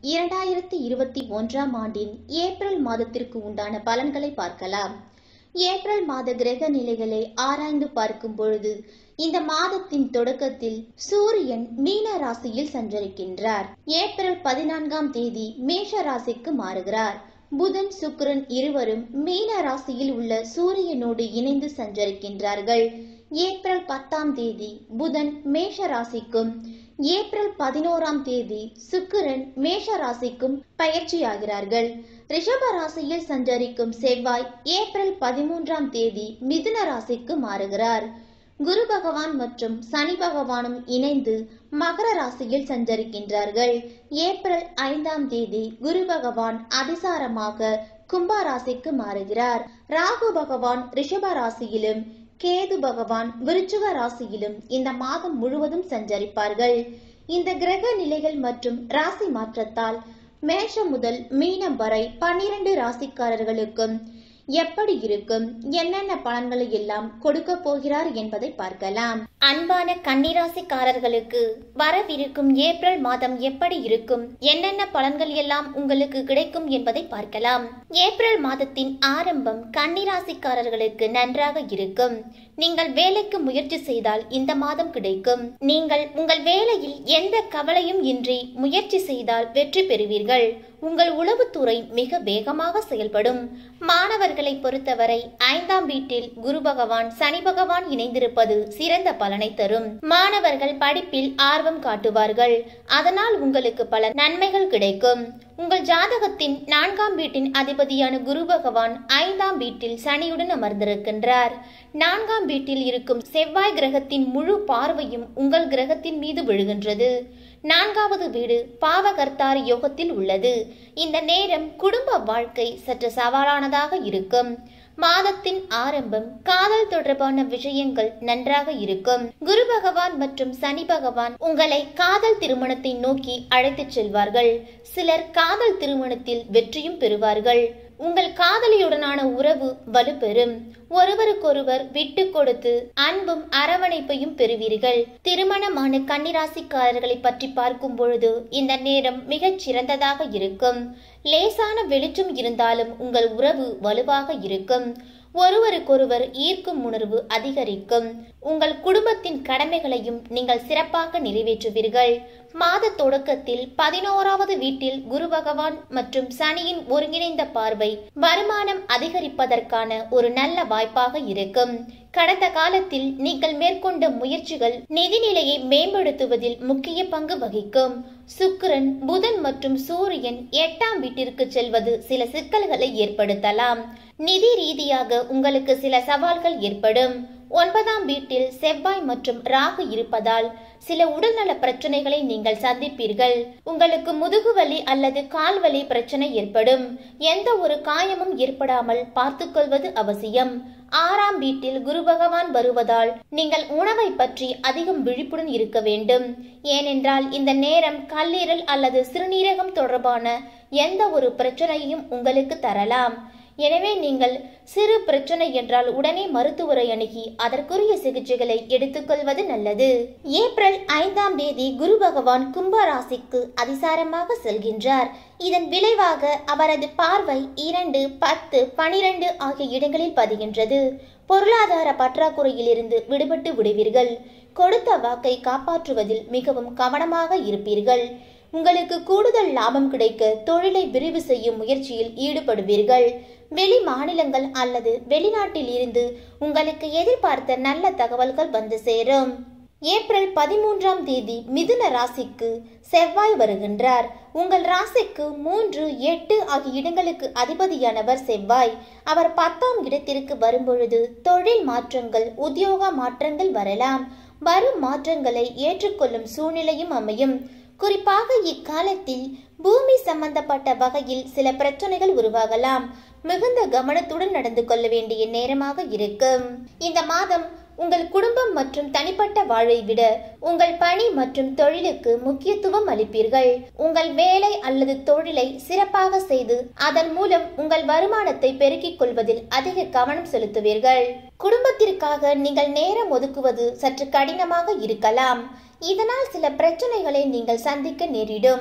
இரண்டாயிரத்தி இருபத்தி ஒன்றாம் ஆண்டின் ஏப்ரல் மாதத்திற்கு உண்டான பலன்களை பார்க்கலாம் ஏப்ரல் மாத கிரக நிலைகளை ஆராய்ந்து பார்க்கும் பொழுது இந்த மாதத்தின் தொடக்கத்தில் சூரியன் மீன ராசியில் சஞ்சரிக்கின்றார் ஏப்ரல் பதினான்காம் தேதி மேஷ ராசிக்கு மாறுகிறார் புதன் சுக்கிரன் இருவரும் மீன ராசியில் உள்ள சூரியனோடு இணைந்து சஞ்சரிக்கின்றார்கள் ஏப்ரல் பத்தாம் தேதி புதன் மேஷ ராசிக்கும் ஏப்ரல் பதினோராம் தேதி சுக்கிரன் மேஷ ராசிக்கும் பயிற்சியாகிறார்கள் ரிஷப ராசியில் சஞ்சரிக்கும் செவ்வாய் ஏப்ரல் பதிமூன்றாம் தேதி மிதுன ராசிக்கு மாறுகிறார் குரு பகவான் மற்றும் சனி பகவானும் இணைந்து மகர ராசியில் சஞ்சரிக்கின்றார்கள் ஏப்ரல் ஐந்தாம் தேதி குரு பகவான் அதிசாரமாக கும்ப ராசிக்கு மாறுகிறார் ராகு பகவான் ரிஷப ராசியிலும் கேது பகவான் விருச்சுக ராசியிலும் இந்த மாதம் முழுவதும் சஞ்சரிப்பார்கள் இந்த கிரக நிலைகள் மற்றும் ராசி மாற்றத்தால் மேஷம் முதல் மீனம் வரை பன்னிரண்டு ராசிக்காரர்களுக்கும் எப்படி இருக்கும் என்னென்ன பலன்களை எல்லாம் கொடுக்க போகிறார் என்பதை பார்க்கலாம் அன்பான கன்னிராசிக்காரர்களுக்கு வரவிருக்கும் ஏப்ரல் மாதம் எப்படி இருக்கும் என்னென்ன பலன்கள் எல்லாம் உங்களுக்கு கிடைக்கும் என்பதை பார்க்கலாம் ஏப்ரல் மாதத்தின் ஆரம்பம் கன்னிராசிக்காரர்களுக்கு நன்றாக இருக்கும் நீங்கள் வேலைக்கு முயற்சி செய்தால் இந்த மாதம் கிடைக்கும் நீங்கள் உங்கள் வேலையில் எந்த கவலையும் இன்றி முயற்சி செய்தால் வெற்றி பெறுவீர்கள் உங்கள் உளவுத்துறை மிக வேகமாக செயல்படும் மாணவர்களை பொறுத்தவரை ஐந்தாம் வீட்டில் குரு பகவான் சனி பகவான் இணைந்திருப்பது சிறந்த பலனை தரும் மாணவர்கள் படிப்பில் ஆர்வம் காட்டுவார்கள் அதனால் உங்களுக்கு பல நன்மைகள் கிடைக்கும் உங்கள் ஜாதகத்தின் நான்காம் வீட்டின் அதிபதியான குரு பகவான் ஐந்தாம் வீட்டில் சனியுடன் அமர்ந்திருக்கின்றார் நான்காம் வீட்டில் இருக்கும் செவ்வாய் கிரகத்தின் முழு பார்வையும் உங்கள் கிரகத்தின் மீது விழுகின்றது நான்காவது வீடு பாவகர்த்தார் யோகத்தில் உள்ளது இந்த நேரம் குடும்ப வாழ்க்கை சற்று சவாலானதாக இருக்கும் மாதத்தின் ஆரம்பம் காதல் தொடர்பான விஷயங்கள் நன்றாக இருக்கும் குரு பகவான் மற்றும் சனி பகவான் உங்களை காதல் திருமணத்தை நோக்கி அழைத்துச் செல்வார்கள் சிலர் காதல் திருமணத்தில் வெற்றியும் பெறுவார்கள் உங்கள் காதலியுடனான உறவு வலுப்பெறும் ஒருவருக்கொருவர் விட்டு கொடுத்து அன்பும் அரவணைப்பையும் பெறுவீர்கள் திருமணமான கன்னிராசிக்காரர்களை பற்றி பார்க்கும் பொழுது இந்த நேரம் மிகச் சிறந்ததாக இருக்கும் லேசான வெளிச்சம் இருந்தாலும் உங்கள் உறவு வலுவாக இருக்கும் ஒருவருக்கொருவர் ஈர்க்கும் உணர்வு அதிகரிக்கும் உங்கள் குடும்பத்தின் கடமைகளையும் நீங்கள் சிறப்பாக நிறைவேற்றுவீர்கள் மாத தொடக்கத்தில் பதினோராவது வீட்டில் குரு பகவான் மற்றும் சனியின் ஒருங்கிணைந்த பார்வை வருமானம் அதிகரிப்பதற்கான ஒரு நல்ல வாய்ப்பாக இருக்கும் கடந்த காலத்தில் நீங்கள் மேற்கொண்ட முயற்சிகள் நிதிநிலையை மேம்படுத்துவதில் முக்கிய பங்கு வகிக்கும் சுக்கிரன் புதன் மற்றும் சூரியன் எட்டாம் வீட்டிற்கு செல்வது சில சிக்கல்களை ஏற்படுத்தலாம் நிதி ரீதியாக உங்களுக்கு சில சவால்கள் ஏற்படும் ஒன்பதாம் வீட்டில் செவ்வாய் மற்றும் ராகு இருப்பதால் சில உடல்நல பிரச்சனைகளை நீங்கள் சந்திப்பீர்கள் உங்களுக்கு முதுகுவலி அல்லது கால்வலி பிரச்சனை ஏற்படும் எந்த ஒரு காயமும் ஏற்படாமல் பார்த்துக்கொள்வது அவசியம் ஆறாம் வீட்டில் குரு பகவான் வருவதால் நீங்கள் உணவை பற்றி அதிகம் விழிப்புடன் இருக்க வேண்டும் ஏனென்றால் இந்த நேரம் கல்லீரல் அல்லது சிறுநீரகம் தொடர்பான எந்த ஒரு பிரச்சனையும் உங்களுக்கு தரலாம் எனவே நீங்கள் சிறு பிரச்சனை என்றால் உடனே மருத்துவரை அணுகி அதற்குரிய சிகிச்சைகளை எடுத்துக்கொள்வது நல்லது ஏப்ரல் ஐந்தாம் தேதி குரு பகவான் கும்ப ராசிக்கு அதிசாரமாக செல்கின்றார் இதன் விளைவாக அவரது பார்வை இரண்டு பத்து பனிரெண்டு ஆகிய இடங்களில் பதிகின்றது பொருளாதார பற்றாக்குறையிலிருந்து விடுபட்டு விடுவீர்கள் கொடுத்த வாக்கை காப்பாற்றுவதில் மிகவும் கவனமாக இருப்பீர்கள் உங்களுக்கு கூடுதல் லாபம் கிடைக்க தொழிலை விரிவு செய்யும் முயற்சியில் ஈடுபடுவீர்கள் வெளி மாநிலங்கள் அல்லது வெளிநாட்டில் இருந்து உங்களுக்கு எதிர்பார்த்த நல்ல தகவல்கள் வந்து சேரும் ஏப்ரல் பதிமூன்றாம் தேதி மிதுன ராசிக்கு செவ்வாய் வருகின்றார் உங்கள் ராசிக்கு மூன்று எட்டு ஆகிய இடங்களுக்கு அதிபதியானவர் செவ்வாய் அவர் பத்தாம் இடத்திற்கு வரும்பொழுது தொழில் மாற்றங்கள் உத்தியோக மாற்றங்கள் வரலாம் வரும் மாற்றங்களை ஏற்றுக்கொள்ளும் சூழ்நிலையும் அமையும் குறிப்பாக இக்காலத்தில் பூமி சம்பந்தப்பட்ட வகையில் சில பிரச்சனைகள் உருவாகலாம் மிகுந்த கவனத்துடன் நடந்து கொள்ள வேண்டிய நேரமாக இருக்கும் இந்த மாதம் உங்கள் குடும்பம் மற்றும் தனிப்பட்ட வாழ்வை விட உங்கள் பணி மற்றும் தொழிலுக்கு முக்கியத்துவம் அளிப்பீர்கள் உங்கள் வேலை அல்லது தொழிலை சிறப்பாக செய்து அதன் மூலம் உங்கள் வருமானத்தை பெருக்கிக் கொள்வதில் அதிக கவனம் செலுத்துவீர்கள் குடும்பத்திற்காக நீங்கள் நேரம் ஒதுக்குவது சற்று கடினமாக இருக்கலாம் இதனால் சில பிரச்சனைகளை நீங்கள் சந்திக்க நேரிடும்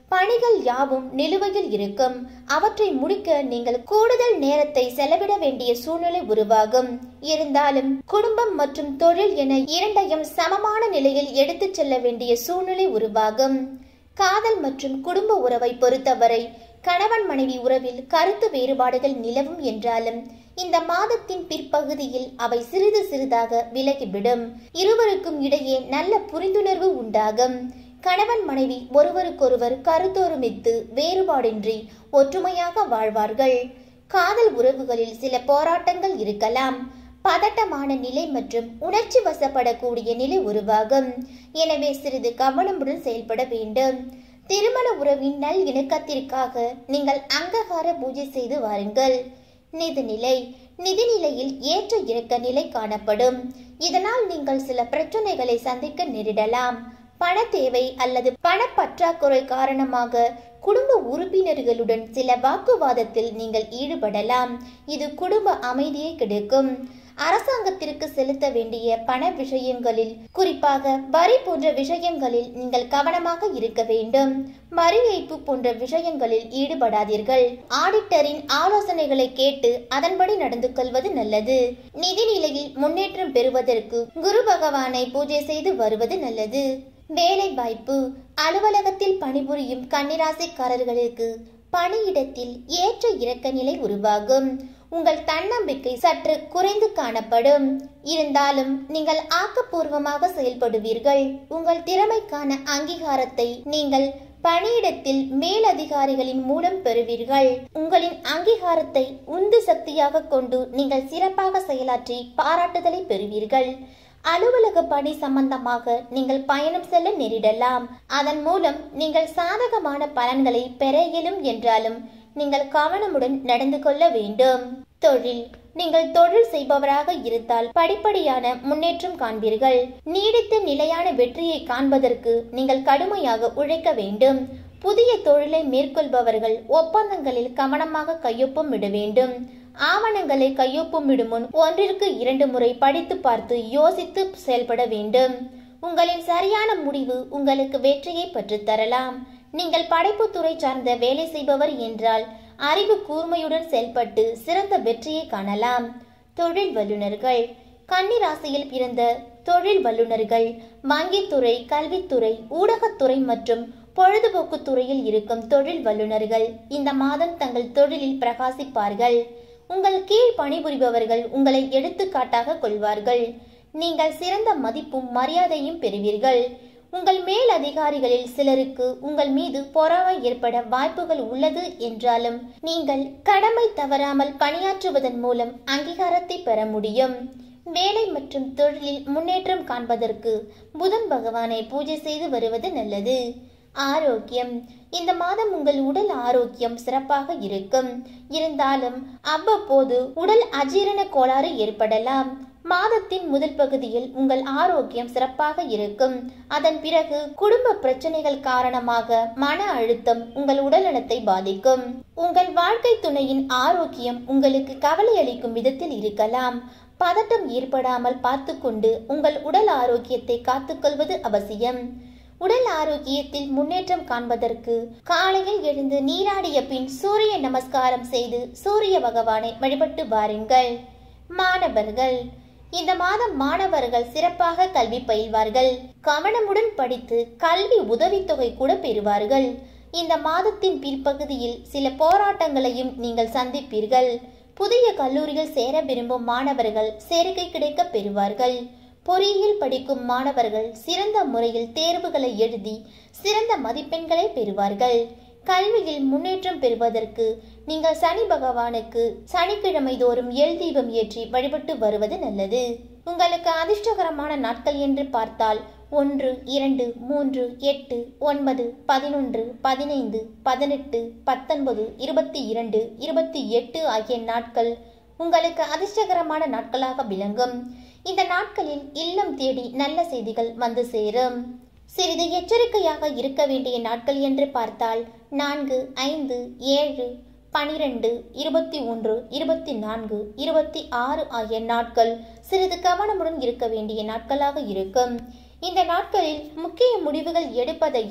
பணிகள் யாவும் நிலுவையில் இருக்கும் அவற்றை முடிக்க நீங்கள் கூடுதல் நேரத்தை செலவிட வேண்டிய சூழ்நிலை உருவாகும் இருந்தாலும் குடும்பம் மற்றும் தொழில் என இரண்டையும் சமமான நிலையில் எடுத்துச் செல்ல வேண்டிய சூழ்நிலை உருவாகும் காதல் மற்றும் குடும்ப உறவை பொறுத்தவரை கணவன் மனைவி உறவில் கருத்து வேறுபாடுகள் நிலவும் என்றாலும் இந்த மாதத்தின் பிற்பகுதியில் அவை சிறிது சிறிதாக விலகிவிடும் இருவருக்கும் இடையே நல்ல புரிந்துணர்வு உண்டாகும் கணவன் மனைவி ஒருவருக்கொருவர் கருத்தொருமித்து வேறுபாடின்றி ஒற்றுமையாக வாழ்வார்கள் காதல் உறவுகளில் சில போராட்டங்கள் இருக்கலாம் பதட்டமான நிலை மற்றும் உணர்ச்சி வசப்படக்கூடிய நிலை உருவாகும் எனவே சிறிது கவனமுடன் செயல்பட வேண்டும் திருமண உறவின் நல் இணக்கத்திற்காக நீங்கள் அங்ககார பூஜை செய்து வாருங்கள் நிதிநிலை நிதிநிலையில் ஏற்ற இறக்க நிலை காணப்படும் இதனால் நீங்கள் சில பிரச்சனைகளை சந்திக்க நேரிடலாம் பண தேவை அல்லது பணப்பற்றாக்குறை காரணமாக குடும்ப உறுப்பினர்களுடன் சில வாக்குவாதத்தில் நீங்கள் ஈடுபடலாம் இது குடும்ப அமைதியை கெடுக்கும் அரசாங்கத்திற்கு செலுத்த வேண்டிய பண விஷயங்களில் குறிப்பாக வரி போன்ற விஷயங்களில் நீங்கள் கவனமாக இருக்க வேண்டும் வரி ஏய்ப்பு போன்ற விஷயங்களில் ஈடுபடாதீர்கள் ஆடிட்டரின் ஆலோசனைகளை கேட்டு அதன்படி நடந்து கொள்வது நல்லது நிதிநிலையில் முன்னேற்றம் பெறுவதற்கு குரு பகவானை பூஜை செய்து வருவது நல்லது வேலை வாய்ப்பு அலுவலகத்தில் பணிபுரியும் கன்னிராசிக்காரர்களுக்கு பணியிடத்தில் ஏற்ற இறக்க நிலை உருவாகும் உங்கள் தன்னம்பிக்கை சற்று குறைந்து காணப்படும் இருந்தாலும் நீங்கள் ஆக்கப்பூர்வமாக செயல்படுவீர்கள் உங்கள் திறமைக்கான அங்கீகாரத்தை நீங்கள் பணியிடத்தில் மேலதிகாரிகளின் மூலம் பெறுவீர்கள் உங்களின் அங்கீகாரத்தை உந்து சக்தியாக கொண்டு நீங்கள் சிறப்பாக செயலாற்றி பாராட்டுதலை பெறுவீர்கள் அலுவலக பணி சம்பந்தமாக நீங்கள் பயணம் செல்ல நேரிடலாம் அதன் மூலம் நீங்கள் சாதகமான பலன்களை பெற இயலும் என்றாலும் நீங்கள் கவனமுடன் நடந்து கொள்ள வேண்டும் தொழில் நீங்கள் தொழில் செய்பவராக இருந்தால் படிப்படியான முன்னேற்றம் காண்பீர்கள் நீடித்த நிலையான வெற்றியை காண்பதற்கு நீங்கள் கடுமையாக உழைக்க வேண்டும் புதிய தொழிலை மேற்கொள்பவர்கள் ஒப்பந்தங்களில் கவனமாக கையொப்பம் இட வேண்டும் ஆவணங்களை கையொப்பமிடும் முன் ஒன்றிற்கு இரண்டு முறை படித்து பார்த்து யோசித்து செயல்பட வேண்டும் உங்களின் சரியான முடிவு உங்களுக்கு வெற்றியை பெற்றுத்தரலாம் நீங்கள் படைப்புத்துறை சார்ந்த வேலை செய்பவர் என்றால் அறிவு கூர்மையுடன் செயல்பட்டு சிறந்த வெற்றியை காணலாம் தொழில் வல்லுநர்கள் கன்னிராசியில் பிறந்த தொழில் வல்லுநர்கள் வங்கித்துறை கல்வித்துறை ஊடகத்துறை மற்றும் பொழுதுபோக்கு துறையில் இருக்கும் தொழில் வல்லுநர்கள் இந்த மாதம் தங்கள் தொழிலில் பிரகாசிப்பார்கள் உங்கள் கீழ் பணிபுரிபவர்கள் உங்களை எடுத்துக்காட்டாக கொள்வார்கள் நீங்கள் சிறந்த மதிப்பும் மரியாதையும் பெறுவீர்கள் உங்கள் மேல் அதிகாரிகளில் சிலருக்கு உங்கள் மீது பொறாமை ஏற்பட வாய்ப்புகள் உள்ளது என்றாலும் நீங்கள் கடமை தவறாமல் பணியாற்றுவதன் மூலம் அங்கீகாரத்தை பெற முடியும் வேலை மற்றும் தொழிலில் முன்னேற்றம் காண்பதற்கு புதன் பகவானை பூஜை செய்து வருவது நல்லது ஆரோக்கியம் இந்த மாதம் உங்கள் உடல் ஆரோக்கியம் சிறப்பாக இருக்கும் இருந்தாலும் அவ்வப்போது உடல் அஜீரண கோளாறு ஏற்படலாம் மாதத்தின் முதல் பகுதியில் உங்கள் ஆரோக்கியம் சிறப்பாக இருக்கும் அதன் பிறகு குடும்ப பிரச்சனைகள் காரணமாக மன அழுத்தம் உங்கள் உடல்நலத்தை பாதிக்கும் உங்கள் வாழ்க்கை துணையின் ஆரோக்கியம் உங்களுக்கு கவலை அளிக்கும் விதத்தில் இருக்கலாம் பதட்டம் ஏற்படாமல் பார்த்துக்கொண்டு உங்கள் உடல் ஆரோக்கியத்தை காத்துக்கொள்வது அவசியம் உடல் ஆரோக்கியத்தில் முன்னேற்றம் காண்பதற்கு காலையில் எழுந்து நீராடிய பின் சூரிய நமஸ்காரம் செய்து சூரிய பகவானை வழிபட்டு வாருங்கள் மாணவர்கள் இந்த மாதம் மாணவர்கள் சிறப்பாக கல்வி பயில்வார்கள் கவனமுடன் படித்து கல்வி உதவித்தொகை கூட பெறுவார்கள் இந்த மாதத்தின் பிற்பகுதியில் சில போராட்டங்களையும் நீங்கள் சந்திப்பீர்கள் புதிய கல்லூரியில் சேர விரும்பும் மாணவர்கள் சேர்க்கை கிடைக்க பெறுவார்கள் பொறியியல் படிக்கும் மாணவர்கள் சிறந்த முறையில் தேர்வுகளை எழுதி சிறந்த மதிப்பெண்களை பெறுவார்கள் கல்வியில் முன்னேற்றம் பெறுவதற்கு நீங்கள் சனி பகவானுக்கு சனிக்கிழமை தோறும் எல் தீபம் ஏற்றி வழிபட்டு வருவது நல்லது உங்களுக்கு அதிர்ஷ்டகரமான நாட்கள் என்று பார்த்தால் ஒன்று இரண்டு மூன்று எட்டு ஒன்பது பதினொன்று பதினைந்து பதினெட்டு பத்தொன்பது இருபத்தி இரண்டு இருபத்தி எட்டு ஆகிய நாட்கள் உங்களுக்கு அதிர்ஷ்டகரமான நாட்களாக விளங்கும் இந்த நாட்களில் இல்லம் தேடி நல்ல செய்திகள் வந்து சேரும் சிறிது எச்சரிக்கையாக இருக்க வேண்டிய நாட்கள் என்று பார்த்தால் நான்கு ஐந்து ஏழு பனிரெண்டு இருபத்தி ஒன்று இருபத்தி நான்கு இருபத்தி ஆறு ஆகிய நாட்கள் சிறிது கவனமுடன் இருக்க வேண்டிய நாட்களாக இருக்கும் இந்த நாட்களில் முக்கிய முடிவுகள் எடுப்பதையும்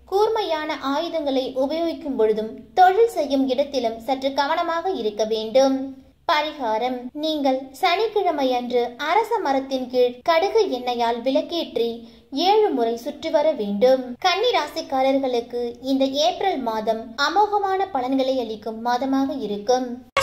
கூர்மையான ஆயுதங்களை உபயோகிக்கும் பொழுதும் தொழில் செய்யும் இடத்திலும் சற்று கவனமாக இருக்க வேண்டும் பரிகாரம் நீங்கள் சனிக்கிழமை அன்று அரச மரத்தின் கீழ் கடுகு எண்ணெயால் விளக்கேற்றி ஏழு முறை சுற்றி வர வேண்டும் கன்னி ராசிக்காரர்களுக்கு இந்த ஏப்ரல் மாதம் அமோகமான பலன்களை அளிக்கும் மாதமாக இருக்கும்